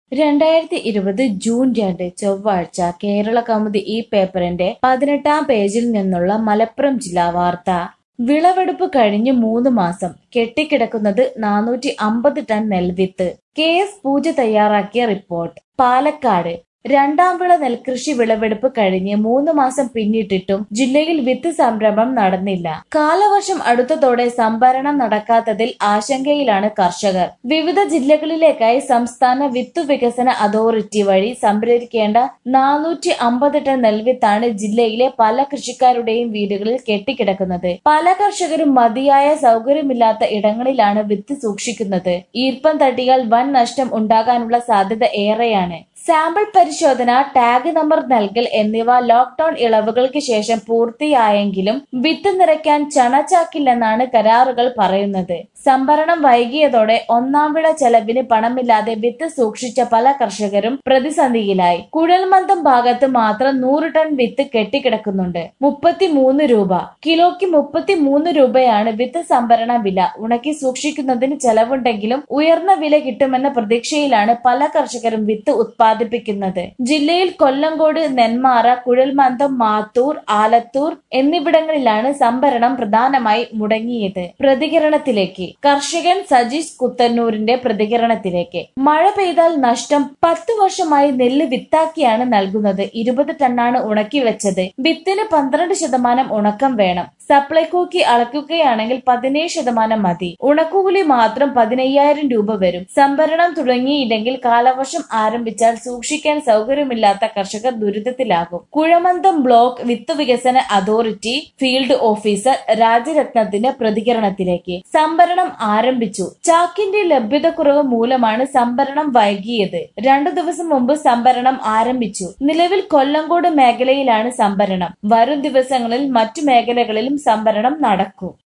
രണ്ടായിരത്തി ഇരുപത് ജൂൺ രണ്ട് ചൊവ്വാഴ്ച കേരള കൗമുദി ഈ പേപ്പറിന്റെ പതിനെട്ടാം പേജിൽ നിന്നുള്ള മലപ്പുറം ജില്ലാ വാർത്ത വിളവെടുപ്പ് കഴിഞ്ഞ് മൂന്ന് മാസം കെട്ടിക്കിടക്കുന്നത് നാനൂറ്റി അമ്പത് ടൺ നെൽവിത്ത് കെ എസ് പൂജ തയ്യാറാക്കിയ റിപ്പോർട്ട് പാലക്കാട് രണ്ടാം വിള നെൽകൃഷി വിളവെടുപ്പ് കഴിഞ്ഞ് മൂന്ന് മാസം പിന്നിട്ടിട്ടും ജില്ലയിൽ വിത്ത് സംരംഭം നടന്നില്ല കാലവർഷം അടുത്തതോടെ സംഭരണം നടക്കാത്തതിൽ ആശങ്കയിലാണ് കർഷകർ വിവിധ ജില്ലകളിലേക്കായി സംസ്ഥാന വിത്തു വികസന അതോറിറ്റി വഴി സംഭരിക്കേണ്ട നാനൂറ്റി അമ്പത് ടൺ നെൽവിത്താണ് ജില്ലയിലെ പല കൃഷിക്കാരുടെയും വീടുകളിൽ കെട്ടിക്കിടക്കുന്നത് പല കർഷകരും മതിയായ സൗകര്യമില്ലാത്ത ഇടങ്ങളിലാണ് വിത്ത് സൂക്ഷിക്കുന്നത് ഈർപ്പം തട്ടിയാൽ വൻ നഷ്ടം ഉണ്ടാകാനുള്ള സാധ്യത ഏറെയാണ് സാമ്പിൾ പരിശോധന ടാഗ് നമ്പർ നൽകൽ എന്നിവ ലോക്ഡൌൺ ഇളവുകൾക്ക് ശേഷം പൂർത്തിയായെങ്കിലും വിത്ത് നിറയ്ക്കാൻ ചണച്ചാക്കില്ലെന്നാണ് കരാറുകൾ പറയുന്നത് സംഭരണം വൈകിയതോടെ ഒന്നാം വിള ചെലവിന് പണമില്ലാതെ വിത്ത് സൂക്ഷിച്ച പല കർഷകരും പ്രതിസന്ധിയിലായി കുഴൽമന്ദം ഭാഗത്ത് മാത്രം നൂറ് ടൺ വിത്ത് കെട്ടിക്കിടക്കുന്നുണ്ട് മുപ്പത്തിമൂന്ന് രൂപ കിലോയ്ക്ക് മുപ്പത്തിമൂന്ന് രൂപയാണ് വിത്ത് സംഭരണ വില ഉണക്കി സൂക്ഷിക്കുന്നതിന് ചെലവുണ്ടെങ്കിലും ഉയർന്ന വില കിട്ടുമെന്ന പ്രതീക്ഷയിലാണ് പല കർഷകരും വിത്ത് ഉത്പാദിപ്പിക്കുന്നത് ജില്ലയിൽ കൊല്ലങ്കോട് നെന്മാറ കുഴൽമന്ദം മാത്തൂർ ആലത്തൂർ എന്നിവിടങ്ങളിലാണ് സംഭരണം പ്രധാനമായി മുടങ്ങിയത് പ്രതികരണത്തിലേക്ക് കർഷകൻ സജീഷ് കുത്തന്നൂരിന്റെ പ്രതികരണത്തിലേക്ക് മഴ പെയ്താൽ നഷ്ടം പത്തു വർഷമായി നെല്ല് വിത്താക്കിയാണ് നൽകുന്നത് ഇരുപത് ടണ്ണാണ് ഉണക്കി വെച്ചത് വിത്തിന് പന്ത്രണ്ട് ശതമാനം ഉണക്കം വേണം സപ്ലൈകോക്ക് അളക്കുകയാണെങ്കിൽ പതിനേഴ് ശതമാനം മതി ഉണക്കുകൂലി മാത്രം പതിനയ്യായിരം രൂപ വരും സംഭരണം തുടങ്ങിയില്ലെങ്കിൽ കാലവർഷം ആരംഭിച്ചാൽ സൂക്ഷിക്കാൻ സൗകര്യമില്ലാത്ത കർഷകർ ദുരിതത്തിലാകും കുഴമന്തം ബ്ലോക്ക് വിത്ത് വികസന അതോറിറ്റി ഫീൽഡ് ഓഫീസർ രാജരത്നത്തിന്റെ പ്രതികരണത്തിലേക്ക് സംഭരണം ആരംഭിച്ചു ചാക്കിന്റെ ലഭ്യതക്കുറവ് മൂലമാണ് സംഭരണം വൈകിയത് രണ്ടു ദിവസം മുമ്പ് സംഭരണം ആരംഭിച്ചു നിലവിൽ കൊല്ലങ്കോട് മേഖലയിലാണ് സംഭരണം വരും ദിവസങ്ങളിൽ മറ്റു മേഖലകളിലും സംഭരണം നടക്കും